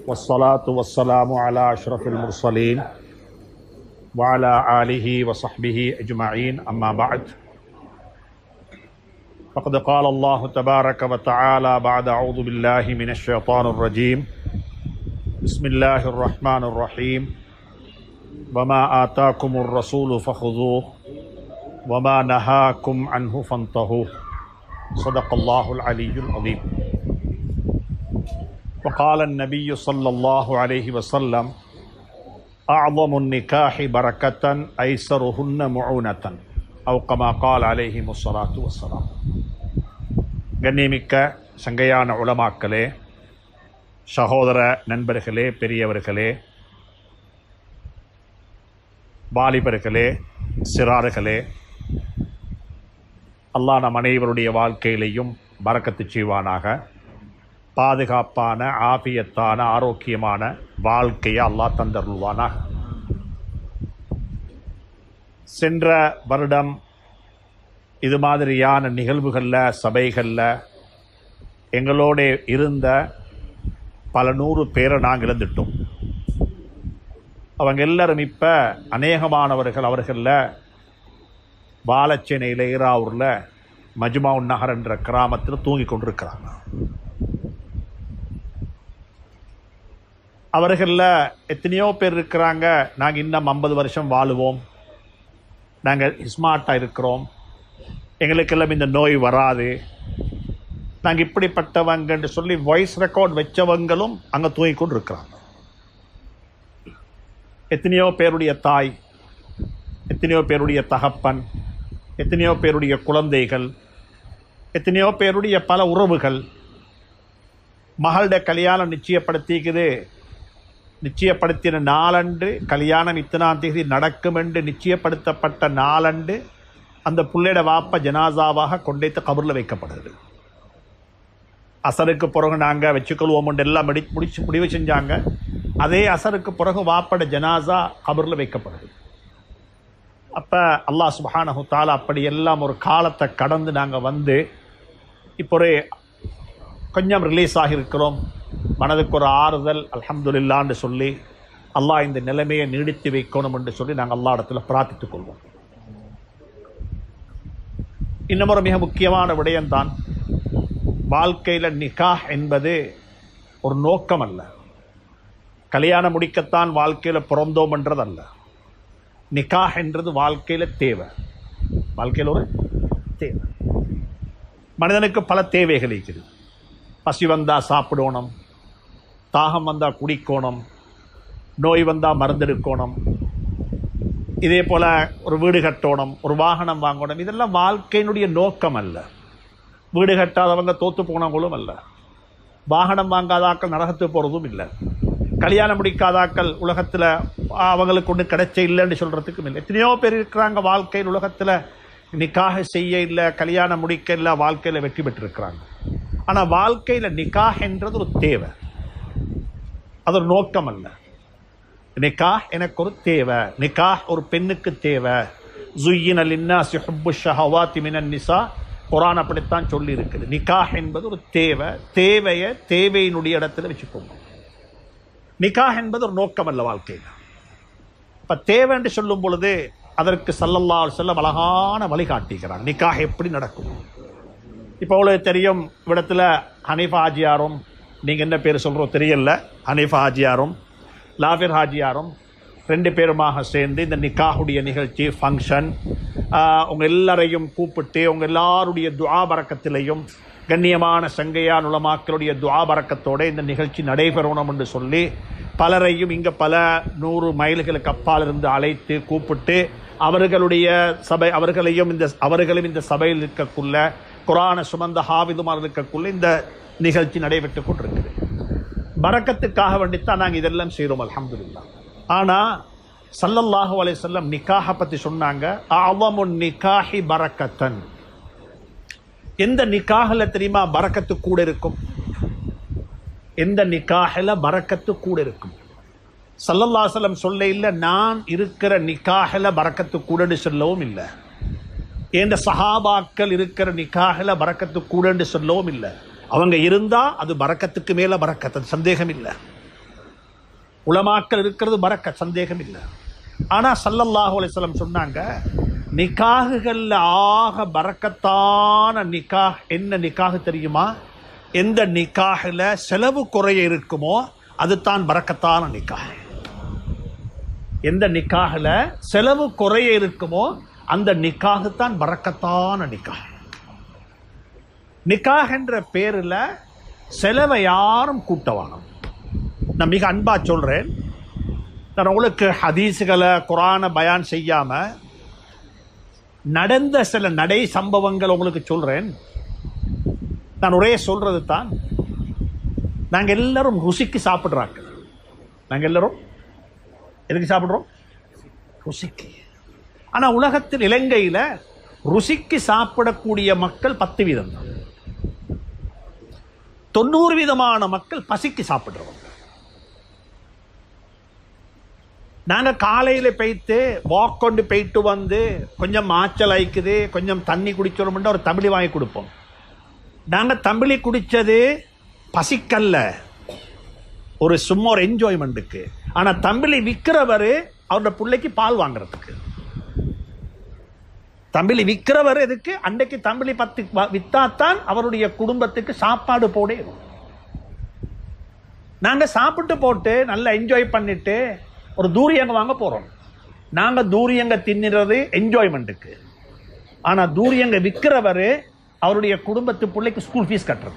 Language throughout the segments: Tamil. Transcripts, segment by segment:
والصلاة والسلام على أشرف المرسلين وعلى آله وصحبه أجمعين أما بعد فقد قال الله تبارك وتعالى بعد أعوذ بالله من الشيطان الرجيم بسم الله الرحمن الرحيم وما آتاكم الرسول فخذوه وما نهاكم عنه فانتهوا صدق الله العلي العظيم وقال النبي صلى الله عليه وسلم أعظم النكاح بركة أيسرهن معونة أو كما قال عليهم الصلاة والسلام கண்ணியமிக்க சங்கையான உலமாக்களே சகோதர நண்பர்களே பெரியவர்களே வாலிபர்களே சிறார்களே அல்லாஹ் நம் அனைவருடைய வாழ்க்கையிலையும் பறக்கத்து செய்வானாக பாதுகாப்பான ஆபியத்தான ஆரோக்கியமான வாழ்க்கையை அல்லாஹ் தந்தருள்வானாக சென்ற வருடம் இது மாதிரியான நிகழ்வுகளில் சபைகளில் எங்களோட இருந்த பல நூறு பேரை நாங்கள் இழந்துட்டோம் அவங்க எல்லாரும் இப்போ அநேகமானவர்கள் அவர்களில் பாலச்சேனையில் ஈராவூரில் மஜ்மாவுன் நகர் என்ற கிராமத்தில் தூங்கி கொண்டிருக்கிறாங்க அவர்களில் எத்தனையோ பேர் இருக்கிறாங்க நாங்கள் இன்னும் ஐம்பது வருஷம் வாழுவோம் நாங்கள் ஸ்மார்ட்டாக இருக்கிறோம் எங்களுக்கெல்லாம் இந்த நோய் வராது நாங்கள் இப்படிப்பட்டவங்கன்னு சொல்லி வாய்ஸ் ரெக்கார்ட் வச்சவங்களும் அங்கே தூங்கி கொண்டு இருக்கிறாங்க எத்தனையோ பேருடைய தாய் எத்தனையோ பேருடைய தகப்பன் எத்தனையோ பேருடைய குழந்தைகள் எத்தனையோ பேருடைய பல உறவுகள் மகளுடைய கல்யாணம் நிச்சயப்படுத்திக்குது நிச்சயப்படுத்தின நாளன்று கல்யாணம் இத்தனாம் தேதி நடக்கும் என்று நிச்சயப்படுத்தப்பட்ட நாளன்று அந்த புள்ளையோட வாப்ப ஜனாசாவாக கொண்டைத்து கபரில் வைக்கப்படுது அசருக்கு பிறகு நாங்கள் வச்சுக்கொள்வோம் எல்லாம் முடி முடிச்சு முடிவு செஞ்சாங்க அதே அசருக்கு பிறகு வாப்பட ஜனாசா கபரில் வைக்கப்படுது அப்போ அல்லாஹ் சுபஹானஹு தாலா அப்படி எல்லாம் ஒரு காலத்தை கடந்து நாங்கள் வந்து இப்போ ஒரு கொஞ்சம் ரிலீஸ் ஆகியிருக்கிறோம் மனதுக்கு ஒரு ஆறுதல் அல்ஹம்துலில்லான்னு சொல்லி அல்லாஹ் இந்த நிலைமையை நீடித்து வைக்கணும் என்று சொல்லி நாங்கள் அல்லா இடத்துல பிரார்த்தித்துக் கொள்வோம் இன்னும் ஒரு மிக முக்கியமான விடயம்தான் வாழ்க்கையில் நிகாஹ் என்பது ஒரு நோக்கம் அல்ல கல்யாணம் முடிக்கத்தான் வாழ்க்கையில் பிறந்தோம் என்றதல்ல நிகாஹ் என்றது வாழ்க்கையில் தேவை வாழ்க்கையில் ஒரு தேவை மனிதனுக்கு பல தேவைகள் இருக்குது பசி வந்தால் சாப்பிடணும் தாகம் வந்தால் குடிக்கணும் நோய் வந்தால் மருந்தெடுக்கணும் இதே போல் ஒரு வீடு கட்டணும் ஒரு வாகனம் வாங்கணும் இதெல்லாம் வாழ்க்கையினுடைய நோக்கம் அல்ல வீடு கட்டாதவங்க தோற்று போனவங்களும் அல்ல வாகனம் வாங்காதாக்கள் நரகத்துக்கு போகிறதும் இல்லை கல்யாணம் முடிக்காதாக்கள் உலகத்தில் அவங்களுக்கு ஒன்று கிடைச்ச இல்லைன்னு சொல்கிறதுக்கும் இல்லை எத்தனையோ பேர் இருக்கிறாங்க வாழ்க்கையில் உலகத்தில் நிக்காக செய்ய இல்லை கல்யாணம் முடிக்க இல்லை வாழ்க்கையில் வெற்றி பெற்றிருக்கிறாங்க ஆனால் வாழ்க்கையில் நிக்காஹ் என்றது ஒரு தேவை அது ஒரு நோக்கம் அல்ல நிக்காஹ் எனக்கு ஒரு தேவை நிக்காஹ் ஒரு பெண்ணுக்கு தேவை ஜுயின் அலின்னா சிஹப்பு ஷஹவாத்தி மினன் நிசா குரான் அப்படித்தான் சொல்லி இருக்குது நிக்காஹ் என்பது ஒரு தேவை தேவையை தேவையினுடைய இடத்துல வச்சுக்கோங்க நிக்காஹ் என்பது ஒரு நோக்கம் அல்ல வாழ்க்கையில் இப்போ தேவை என்று சொல்லும் பொழுது அதற்கு சல்லல்லா செல்லம் அழகான வழிகாட்டிக்கிறாங்க நிக்காஹ் எப்படி நடக்கும் இப்போ உங்களுக்கு தெரியும் இவ்விடத்தில் ஹனீஃபா ஹாஜியாரும் நீங்கள் என்ன பேர் சொல்கிறோம் தெரியல ஹனீஃபா ஹாஜியாரும் லாஃபிர் ஹாஜியாரும் ரெண்டு பேருமாக சேர்ந்து இந்த நிக்காஹுடைய நிகழ்ச்சி ஃபங்க்ஷன் உங்கள் எல்லாரையும் கூப்பிட்டு உங்கள் எல்லாருடைய துவா பறக்கத்திலையும் கண்ணியமான சங்கையான் உலமாக்களுடைய துவா பறக்கத்தோடு இந்த நிகழ்ச்சி நடைபெறணும் என்று சொல்லி பலரையும் இங்கே பல நூறு மைல்களுக்கு அப்பால் இருந்து அழைத்து கூப்பிட்டு அவர்களுடைய சபை அவர்களையும் இந்த அவர்களும் இந்த சபையில் இருக்கக்குள்ள குரான சுமந்த ஹாவிதுமார் இருக்கக்குள்ள இந்த நிகழ்ச்சி நடைபெற்று கொண்டிருக்குது பறக்கத்துக்காக வேண்டித்தான் நாங்கள் இதெல்லாம் செய்கிறோம் அலமதுல்லா ஆனால் சல்லல்லாஹு அலை செல்லம் நிக்காக பற்றி சொன்னாங்க அவமுன் நிக்காஹி பரக்கத்தன் எந்த நிக்காகில் தெரியுமா பறக்கத்து கூட இருக்கும் எந்த நிக்காகில் பறக்கத்து கூட இருக்கும் சல்லல்லாசலம் சொல்ல இல்லை நான் இருக்கிற நிக்காகில் பறக்கத்து கூடன்னு சொல்லவும் இல்லை என்ற சஹாபாக்கள் இருக்கிற நிக்காகில் பறக்கத்து கூடன்னு சொல்லவும் இல்லை அவங்க இருந்தா அது பறக்கத்துக்கு மேல பறக்கத்து அது சந்தேகம் இல்லை உலமாக்கள் இருக்கிறது மறக்க சந்தேகம் இல்லை ஆனா சல்லல்லாஹு அலைஹி வஸல்லம் சொன்னாங்க நிக்காகுகள்ல ஆக பறக்கத்தான நிக்காஹ் என்ன நிக்காஹ் தெரியுமா எந்த நிக்காஹில் செலவு குறைய இருக்குமோ அதுதான் பறக்கத்தான நிக்காஹ் எந்த நிக்காஹில் செலவு குறைய இருக்குமோ அந்த நிக்காஹு தான் பறக்கத்தான நிக்காஹ் நிக்காஹ் என்ற பேரில் செலவை யாரும் கூட்டவாங்க நான் மிக அன்பா சொல்றேன் நான் உங்களுக்கு ஹதீஸுகளை குரானை பயான் செய்யாம நடந்த சில நடை சம்பவங்கள் உங்களுக்கு சொல்றேன் நான் ஒரே சொல்றது தான் நாங்க எல்லாரும் ருசிக்கு சாப்பிடுறாங்க நாங்க எல்லாரும் எதுக்கு சாப்பிடுறோம் ருசிக்கு ஆனா உலகத்தில் இலங்கையில ருசிக்கு சாப்பிடக்கூடிய மக்கள் பத்து வீதம் தான் தொண்ணூறு விதமான மக்கள் பசிக்கு சாப்பிடுறவங்க நாங்க காலையில போயிட்டு வாக் கொண்டு போயிட்டு வந்து கொஞ்சம் மாச்சல் ஆயிக்குது கொஞ்சம் தண்ணி குடிச்சோம்னா ஒரு தமிழி வாங்கி கொடுப்போம் நாங்க தமிழி குடிச்சது பசிக்கல்ல ஒரு சும்மா ஒரு என்ஜாய்மெண்ட்டுக்கு ஆனா தமிழி விற்கிறவர் அவரோட பிள்ளைக்கு பால் வாங்குறதுக்கு தமிழி விற்கிறவர் எதுக்கு அன்றைக்கு தமிழி பத்து வ- வித்தாத்தான் அவருடைய குடும்பத்துக்கு சாப்பாடு போடே நாங்க சாப்பிட்டு போட்டு நல்லா என்ஜாய் பண்ணிட்டு ஒரு தூரியங்க வாங்க போறோம் நாங்க தூரியங்க தின்னுறது என்ஜாய்மெண்ட்டுக்கு ஆனா தூரியங்க விற்கிறவர் அவருடைய குடும்பத்து பிள்ளைக்கு ஸ்கூல் ஃபீஸ் கட்டுறது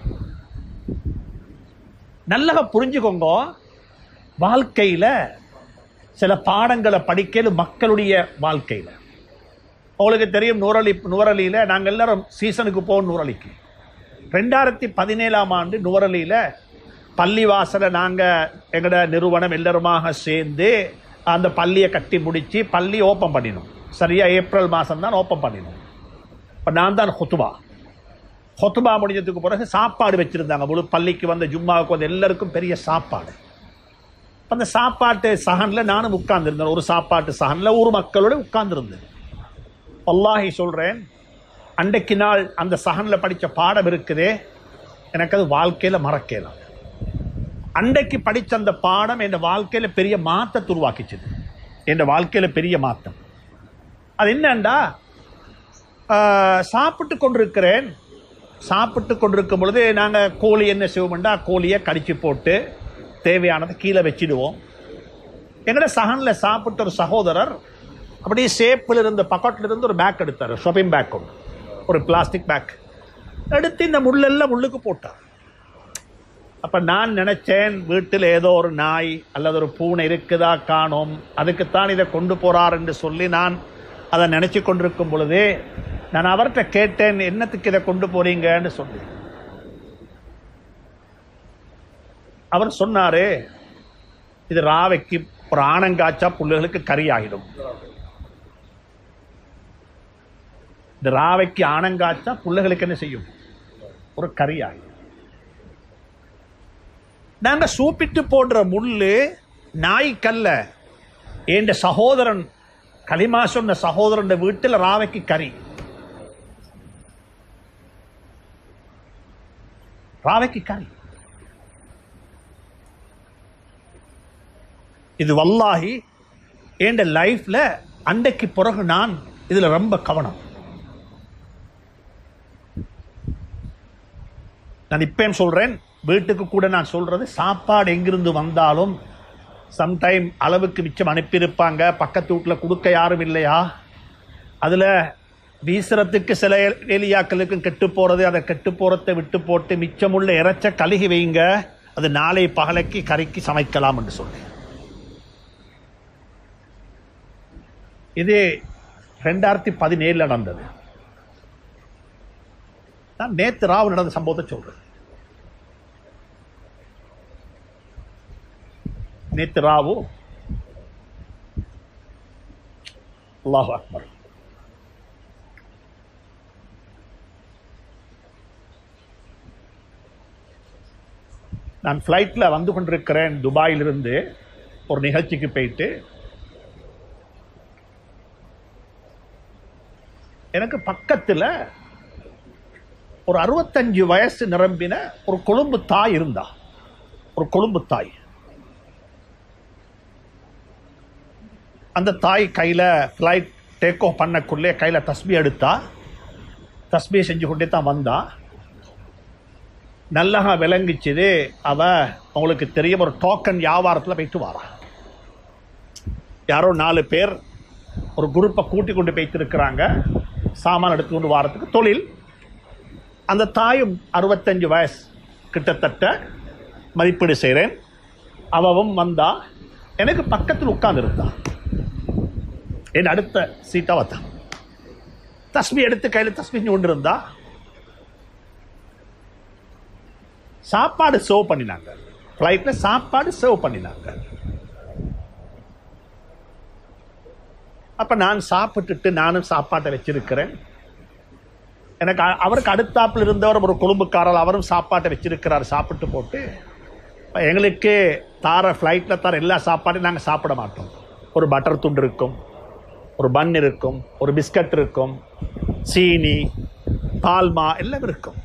நல்லா புரிஞ்சுக்கோங்க வாழ்க்கையில சில பாடங்களை படிக்கிறது மக்களுடைய வாழ்க்கையில உங்களுக்கு தெரியும் நூறலி நுவரலியில நாங்கள் எல்லாரும் சீசனுக்கு போவோம் நூறலிக்கு ரெண்டாயிரத்தி பதினேழாம் ஆண்டு நுவரலியில பள்ளிவாசலை நாங்கள் எங்களோட நிறுவனம் எல்லாருமாக சேர்ந்து அந்த பள்ளியை கட்டி முடிச்சு பள்ளி ஓப்பன் பண்ணினோம் சரியா ஏப்ரல் மாதம் தான் ஓப்பன் பண்ணினோம் இப்போ நான் தான் ஹொத்துபா ஹொத்துபா முடிஞ்சதுக்கு பிறகு சாப்பாடு வச்சிருந்தாங்க முழு பள்ளிக்கு வந்த ஜும்மாவுக்கு வந்து எல்லாருக்கும் பெரிய சாப்பாடு அப்ப அந்த சாப்பாட்டு சகனில் நானும் உட்கார்ந்திருந்தேன் ஒரு சாப்பாட்டு சகனில் ஊர் மக்களோட உட்கார்ந்திருந்தேன் அல்லாஹி சொல்றேன் அன்றைக்கு நாள் அந்த சகனில் படிச்ச பாடம் இருக்குதே எனக்கு அது வாழ்க்கையில மறக்கலாம் அன்றைக்கு படிச்ச அந்த பாடம் என் வாழ்க்கையில பெரிய மாற்றத்தை உருவாக்கிச்சுது என் வாழ்க்கையில பெரிய மாற்றம் அது என்னண்டா ஆஹ், சாப்பிட்டு கொண்டிருக்கிறேன் சாப்பிட்டு கொண்டிருக்கும் பொழுது நாங்கள் கோழி என்ன செய்வோம்டா கோழியை கடிச்சு போட்டு தேவையானதை கீழே வச்சிடுவோம் எங்கட சகனில் சாப்பிட்ட ஒரு சகோதரர் அப்படியே சேப்பில் இருந்த பக்கெட்டில் இருந்து ஒரு பேக் எடுத்தார் ஷாப்பிங் பேக் ஒன்று ஒரு பிளாஸ்டிக் பேக் எடுத்து இந்த முள்ளெல்லாம் முள்ளுக்கு போட்டார் அப்போ நான் நினைச்சேன் வீட்டில் ஏதோ ஒரு நாய் அல்லது ஒரு பூனை இருக்குதா காணோம் அதுக்குத்தான் இதை கொண்டு போறார் என்று சொல்லி நான் அதை நினைச்சு கொண்டிருக்கும் பொழுது நான் அவர்கிட்ட கேட்டேன் என்னத்துக்கு இதை கொண்டு போறீங்கன்னு சொல்லி அவர் சொன்னாரு இது ராவைக்கு ஒரு ஆனங்காய்ச்சா புல்லுகளுக்கு கறி ஆகிடும் இந்த ராவைக்கு ஆனங்காய்ச்சா புல்லுகளுக்கு என்ன செய்யும் ஒரு கறி ஆகிடும் நாங்க சூப்பிட்டு போடுற முள்ளு நாய்க்கல்ல என் சகோதரன் களிமா சொன்ன சகோதரன் வீட்டில் ராவைக்கு கறி ராவைக்கு கறி இது வல்லாஹி என் லைஃப்ல அன்றைக்கு பிறகு நான் இதுல ரொம்ப கவனம் நான் இப்பயும் சொல்றேன் வீட்டுக்கு கூட நான் சொல்றது சாப்பாடு எங்கிருந்து வந்தாலும் சம்டைம் அளவுக்கு மிச்சம் அனுப்பியிருப்பாங்க பக்கத்து வீட்டில் கொடுக்க யாரும் இல்லையா அதில் வீசுறதுக்கு சில வேலியாக்களுக்கும் கெட்டு போகிறது அதை கெட்டு போகிறத விட்டு போட்டு மிச்சமுள்ள இறைச்ச கழுகி வைங்க அது நாளை பகலைக்கு கறிக்கு சமைக்கலாம் என்று சொன்னேன் இது ரெண்டாயிரத்தி பதினேழுல நடந்தது நான் நேத்து ராவு நடந்த சம்பவத்தை சொல்றேன் நேத்து ராவு அல்லாஹ் அக்பர் நான் ஃப்ளைட்டில் வந்து கொண்டிருக்கிறேன் துபாயிலிருந்து ஒரு நிகழ்ச்சிக்கு போயிட்டு எனக்கு பக்கத்தில் ஒரு அறுபத்தஞ்சு வயசு நிரம்பின ஒரு கொழும்பு தாய் இருந்தா ஒரு கொழும்பு தாய் அந்த தாய் கையில் ஃப்ளைட் டேக் ஆஃப் பண்ணக்குள்ளே கையில் தஸ்பி எடுத்தா தஸ்பி செஞ்சு கொண்டே தான் வந்தா நல்லா விளங்கிச்சுது அவ உங்களுக்கு தெரியும் ஒரு டோக்கன் வியாபாரத்தில் போயிட்டு வாரா யாரோ நாலு பேர் ஒரு குரூப்பை கூட்டி கொண்டு போயிட்டு இருக்கிறாங்க சாமான் எடுத்து கொண்டு வாரத்துக்கு தொழில் அந்த தாயும் அறுபத்தஞ்சு வயசு கிட்டத்தட்ட மதிப்பீடு செய்கிறேன் அவவும் வந்தா எனக்கு பக்கத்தில் உட்கார்ந்து இருந்தா என் அடுத்த சீட்டை வந்தான் தஸ்மி எடுத்து கையில் தஸ்மி கொண்டு இருந்தா சாப்பாடு சர்வ் பண்ணினாங்க ஃப்ளைட்டில் சாப்பாடு சர்வ் பண்ணினாங்க அப்போ நான் சாப்பிட்டுட்டு நானும் சாப்பாட்டை வச்சிருக்கிறேன் எனக்கு அ- அவருக்கு அடுத்தாப்பில் இருந்தவர் ஒரு குடும்பக்காரர் அவரும் சாப்பாட்டை வச்சிருக்கிறார் சாப்பிட்டு போட்டு இப்ப எங்களுக்கு தார ஃப்ளைட்டில் தர எல்லா சாப்பாட்டையும் நாங்கள் சாப்பிட மாட்டோம் ஒரு பட்டர் துண்டு இருக்கும் ஒரு பன் இருக்கும் ஒரு பிஸ்கட் இருக்கும் சீனி பால்மா எல்லாம் இருக்கும்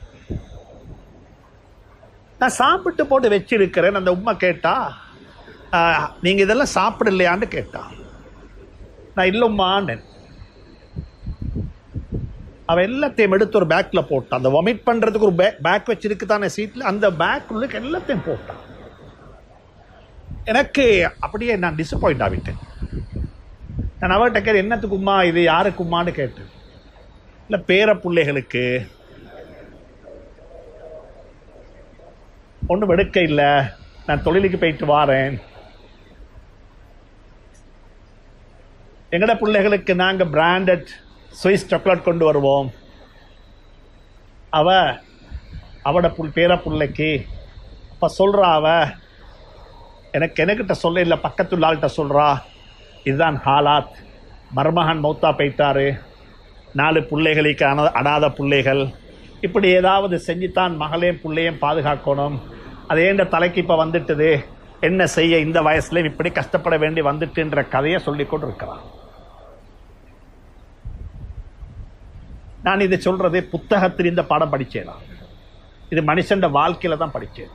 நான் சாப்பிட்டு போட்டு வச்சிருக்கிறேன் அந்த உம்மா கேட்டா "ஆஹ், நீங்க இதெல்லாம் சாப்பிடலையான்னு கேட்டா நான் இல்லம்மான்னேன் அவன் எல்லாத்தையும் எடுத்து ஒரு பேக்ல போட்டான் அந்த வொமிட் பண்றதுக்கு ஒரு பேக் வச்சிருக்கு தானே சீட்ல அந்த பேக் உள்ள எல்லாத்தையும் போட்டான் எனக்கு அப்படியே நான் டிசப்பாயிண்ட் ஆகிட்டேன் நான் அவர்கிட்ட கேட்டு என்னத்துக்குமா இது யாருக்குமான்னு கேட்டேன் இல்லை பேர பிள்ளைகளுக்கு ஒன்றும் எடுக்க இல்லை நான் தொழிலுக்கு போயிட்டு வாரேன் எங்கட பிள்ளைகளுக்கு நாங்கள் பிராண்டட் சுவிஸ் சாக்லேட் கொண்டு வருவோம் அவ அவட புல் பேர பிள்ளைக்கு அப்போ சொல்கிறா அவ எனக்கு எனக்கிட்ட சொல்ல இல்லை பக்கத்துள்ள ஆள்கிட்ட சொல்கிறா இதுதான் ஹாலாத் மருமகன் மௌத்தா போயிட்டாரு நாலு பிள்ளைகளுக்கு அன அனாத பிள்ளைகள் இப்படி ஏதாவது செஞ்சுத்தான் மகளையும் பிள்ளையும் பாதுகாக்கணும் அது ஏண்ட தலைக்கு இப்போ வந்துட்டுது என்ன செய்ய இந்த வயசுல இப்படி கஷ்டப்பட வேண்டி வந்துட்டுன்ற கதையை சொல்லிக் கொண்டு இருக்கிறான் நான் இதை சொல்றது புத்தகத்தில் இந்த பாடம் படிச்சேனா இது மனுஷன் வாழ்க்கையில தான் படிச்சேன்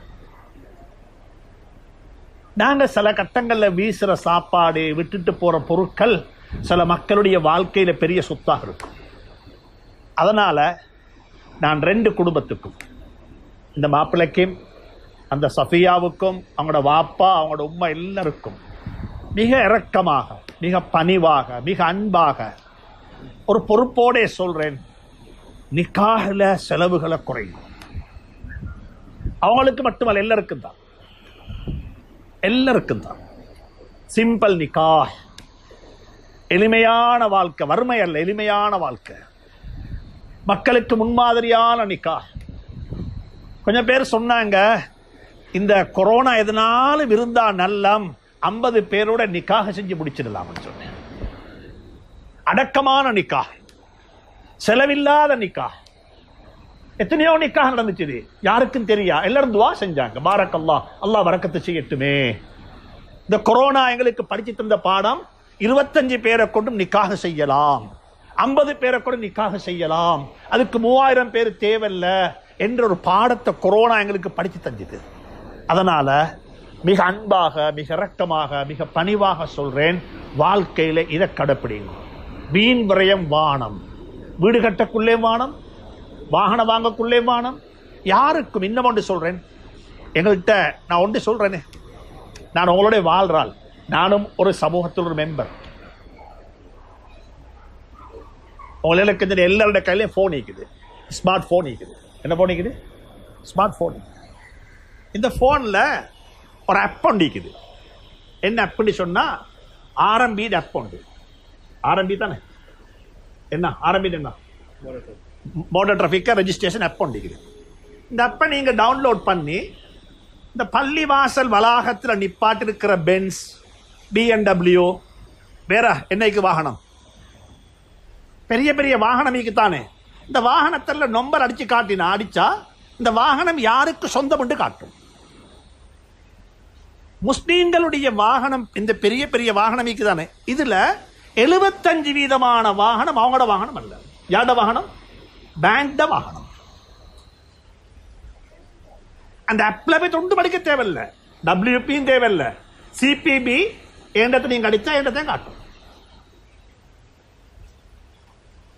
நாங்க சில கட்டங்கள்ல வீசுற சாப்பாடு விட்டுட்டு போற பொருட்கள் சில மக்களுடைய வாழ்க்கையில பெரிய சொத்தாக இருக்கும் அதனால நான் ரெண்டு குடும்பத்துக்கும் இந்த மாப்பிள்ளைக்கும் அந்த சஃபியாவுக்கும் அவங்களோட வாப்பா அவங்களோட உம்மா எல்லாருக்கும் மிக இரக்கமாக மிக பணிவாக மிக அன்பாக ஒரு பொறுப்போடே சொல்றேன் நிக்காஹில் செலவுகளை குறையும் அவங்களுக்கு மட்டுமல்ல எல்லாருக்கும் தான் எல்லாருக்கும் தான் சிம்பிள் நிக்காஹ் எளிமையான வாழ்க்கை வறுமை அல்ல எளிமையான வாழ்க்கை மக்களுக்கு முன்மாதிரியான நிக்காஹ் கொஞ்சம் பேர் சொன்னாங்க இந்த கொரோனா எதனாலும் இருந்தா நல்லம் ஐம்பது பேரோட நிக்காக செஞ்சு முடிச்சிடலாம்னு சொன்னேன் அடக்கமான நிக்காஹ் செலவில்லாத நிக்காஹ் எத்தனையோ நிக்காக நடந்துச்சு யாருக்கும் தெரியா எல்லாரும் துவா செஞ்சாங்க பாரக் அல்லாஹ் அல்லாஹ் வரக்கத்தை செய்யட்டுமே இந்த கொரோனா எங்களுக்கு படிச்சு தந்த பாடம் இருபத்தஞ்சு பேரை கொண்டும் நிக்காக செய்யலாம் ஐம்பது பேரை கூட நிக்காக செய்யலாம் அதுக்கு மூவாயிரம் பேர் தேவையில்ல என்ற ஒரு பாடத்தை கொரோனா எங்களுக்கு படிச்சு தந்தது அதனால மிக அன்பாக மிக இரக்கமாக மிக பணிவாக சொல்றேன் வாழ்க்கையில இதை கடைப்பிடிங்க வீண் விரயம் வானம் வீடு கட்டக்குள்ளே வானம் வாகனம் வாங்கக்குள்ளே வானம் யாருக்கும் இன்னும் ஒன்று சொல்றேன் எங்கள்கிட்ட நான் ஒன்று சொல்றேனே நான் உங்களோட வாழ்றாள் நானும் ஒரு சமூகத்தில் ஒரு மெம்பர் உங்களுக்கு இந்த எல்லாரோட கையிலையும் ஃபோன் இருக்குது ஸ்மார்ட் ஃபோன் இருக்குது என்ன ஃபோன் இருக்குது ஸ்மார்ட் ஃபோன் இந்த ஃபோனில் ஒரு ஆப் ஒன்று இருக்குது என்ன ஆப்னு சொன்னால் ஆர்எம்பி ஆப் உண்டு ஆர்எம்பி தானே என்ன ஆர்எம்பி என்ன மோட்டர் டிராஃபிக்காக ரெஜிஸ்ட்ரேஷன் ஆப் ஒன்று இருக்குது இந்த ஆப்பை நீங்கள் டவுன்லோட் பண்ணி இந்த பள்ளிவாசல் வளாகத்தில் நிப்பாட்டிருக்கிற பென்ஸ் பிஎன்டபிள்யூ வேற என்னைக்கு வாகனம் பெரிய பெரிய வாகனம் தானே இந்த வாகனத்தில் நம்பர் அடிச்சு காட்டினா அடிச்சா இந்த வாகனம் யாருக்கு சொந்தம் என்று காட்டும் முஸ்லீம்களுடைய வாகனம் இந்த பெரிய பெரிய வாகனம் தானே இதுல எழுபத்தஞ்சு வீதமான வாகனம் அவங்களோட வாகனம் அல்ல யாரோட வாகனம் பேங்க்ட வாகனம் அந்த ஆப்ல போய் தொண்டு படிக்க தேவையில்ல டபிள்யூபியும் தேவையில்ல சிபிபி ஏண்டத்தை நீங்க அடிச்சா ஏண்டத்தையும் காட்டும்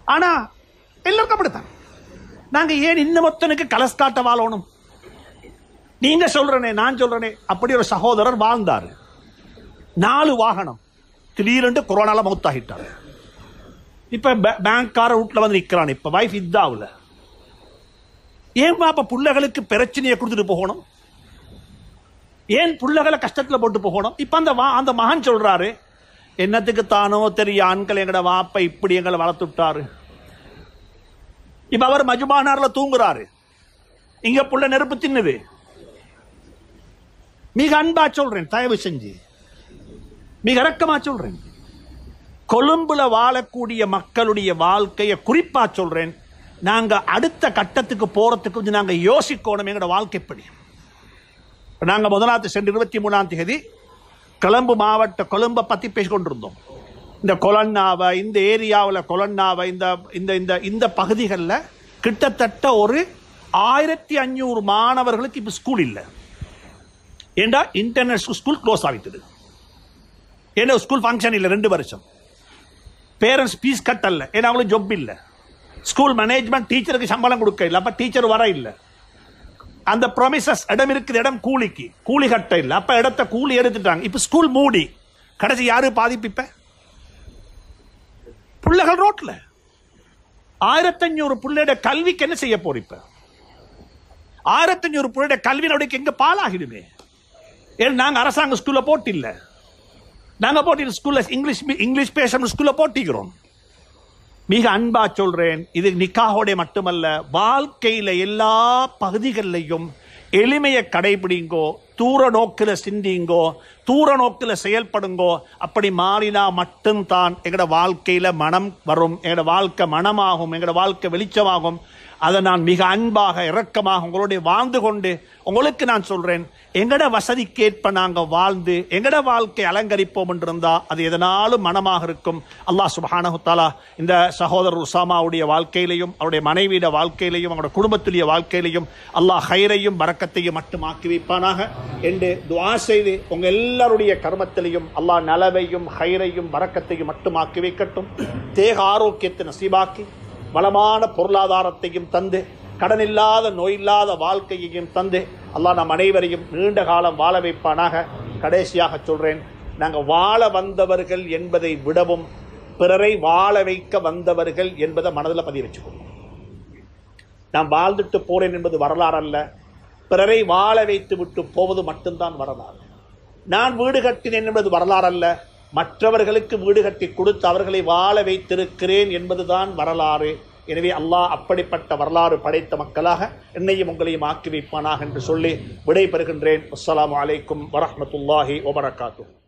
ஆனா எல்லாருக்கும் அப்படித்தான் நாங்க ஏன் இன்னமொத்தனுக்கு கலஸ்காட்ட வாழணும் நீங்க சொல்றனே நான் சொல்றனே அப்படி ஒரு சகோதரர் வாழ்ந்தாரு நாலு வாகனம் திடீரென்று கொரோனால மௌத்தாகிட்டார் இப்ப பே- பேங்க்கார வீட்டுல வந்து நிக்கிறான் இப்ப வைஃப் இதாவுல ஏன் அப்ப புள்ளைகளுக்கு பிரச்சனையை கொடுத்துட்டு போகணும் ஏன் புள்ளைகளை கஷ்டத்துல போட்டு போகணும் இப்ப அந்த வா- அந்த மகன் சொல்றாரு என்னத்துக்கு தானோ தெரிய ஆண்கள் எங்கட வாப்ப இப்படி எங்களை வளர்த்துட்டாரு இப்ப அவர் மஜுமானார்ல தூங்குறாரு இங்க புள்ள நெருப்பு தின்னுது மிக அன்பா சொல்றேன் தயவு செஞ்சு மிக இறக்கமா சொல்றேன் கொழும்புல வாழக்கூடிய மக்களுடைய வாழ்க்கையை குறிப்பா சொல்றேன் நாங்க அடுத்த கட்டத்துக்கு போறதுக்கு கொஞ்சம் நாங்க யோசிக்கணும் எங்களோட வாழ்க்கை எப்படி இப்ப நாங்க முதலாவது சென்று இருபத்தி மூணாம் தேதி கொழும்பு மாவட்ட கொழும்பை பத்தி பேசிக் கொண்டிருந்தோம் இந்த கொலன்னாவை இந்த ஏரியாவில் கொலன்னாவை இந்த இந்த இந்த இந்த பகுதிகளில் கிட்டத்தட்ட ஒரு ஆயிரத்தி அஞ்சூறு மாணவர்களுக்கு இப்போ ஸ்கூல் இல்லை ஏண்டா இன்டர்நேஷனல் ஸ்கூல் க்ளோஸ் ஆகிட்டது ஏன்னா ஸ்கூல் ஃபங்க்ஷன் இல்லை ரெண்டு வருஷம் பேரண்ட்ஸ் ஃபீஸ் கட்டல ஏன்னா அவங்களுக்கு ஜொப் இல்லை ஸ்கூல் மேனேஜ்மெண்ட் டீச்சருக்கு சம்பளம் கொடுக்க இல்லை அப்ப டீச்சர் வர இல்லை அந்த ப்ரொமிசஸ் இடம் இருக்குது இடம் கூலிக்கு கூலி கட்ட இல்லை அப்ப இடத்த கூலி எடுத்துட்டாங்க இப்ப ஸ்கூல் மூடி கடைசி யாரு பாதிப்பு இப்ப பிள்ளைகள் ரோட்ல ஆயிரத்தஞ்சூறு பிள்ளையோட கல்விக்கு என்ன செய்ய போற இப்ப ஆயிரத்தஞ்சூறு பிள்ளையோட கல்வி நடவடிக்கை எங்க பாலாகிடுமே ஏன் நாங்க அரசாங்க ஸ்கூல்ல போட்டு இல்ல நாங்க போட்டு ஸ்கூல்ல இங்கிலீஷ் இங்கிலீஷ் பேசணும் ஸ்கூல்ல போட்டிக்கிறோம் மிக அன்பா சொல்றேன் இது நிக்காஹோட மட்டுமல்ல வாழ்க்கையில எல்லா பகுதிகளிலையும் எளிமையை கடைபிடிங்கோ தூர நோக்கில சிந்திங்கோ தூர நோக்கில செயல்படுங்கோ அப்படி மாறினா மட்டும்தான் எங்களோட வாழ்க்கையில மனம் வரும் எங்களோட வாழ்க்கை மனமாகும் எங்களோட வாழ்க்கை வெளிச்சமாகும் அதை நான் மிக அன்பாக இரக்கமாக உங்களுடைய வாழ்ந்து கொண்டு உங்களுக்கு நான் சொல்றேன் எங்கட வசதிக்கேற்ப நாங்க வாழ்ந்து எங்கட வாழ்க்கை அலங்கரிப்போம் என்று இருந்தா அது எதனாலும் மனமாக இருக்கும் அல்லாஹ் சுப்ஹானஹு தஆலா இந்த சகோதரர் உசாமாவுடைய வாழ்க்கையிலையும் அவருடைய மனைவியோட வாழ்க்கையிலையும் அவருடைய குடும்பத்துடைய வாழ்க்கையிலையும் அல்லாஹ் ஹைரையும் பரக்கத்தையும் மட்டும் ஆக்கி வைப்பானாக என்று துஆ செய்து உங்க எல்லாருடைய கர்மத்திலையும் அல்லாஹ் நலவையும் ஹைரையும் பரக்கத்தையும் மட்டும் ஆக்கி வைக்கட்டும் தேக ஆரோக்கியத்தை நசீபாக்கி வளமான பொருளாதாரத்தையும் தந்து கடனில்லாத நோயில்லாத வாழ்க்கையையும் தந்து அல்லாஹ் நம் அனைவரையும் நீண்ட காலம் வாழ வைப்பானாக கடைசியாக சொல்றேன் நாங்கள் வாழ வந்தவர்கள் என்பதை விடவும் பிறரை வாழ வைக்க வந்தவர்கள் என்பதை மனதில் பதிய வச்சுக்கணும் நான் வாழ்ந்துட்டு போறேன் என்பது வரலாறு அல்ல பிறரை வாழ வைத்து விட்டு போவது மட்டும்தான் வரலாறு நான் வீடு கட்டினேன் என்பது வரலாறு அல்ல மற்றவர்களுக்கு வீடு கட்டி கொடுத்து அவர்களை வாழ வைத்திருக்கிறேன் என்பதுதான் வரலாறு எனவே அல்லாஹ் அப்படிப்பட்ட வரலாறு படைத்த மக்களாக என்னையும் உங்களையும் ஆக்கி வைப்பானாக என்று சொல்லி விடை பெறுகின்றேன் அஸ்ஸலாமு அலைக்கும் வரஹ்மத்துல்லாஹி வபரகாத்துஹு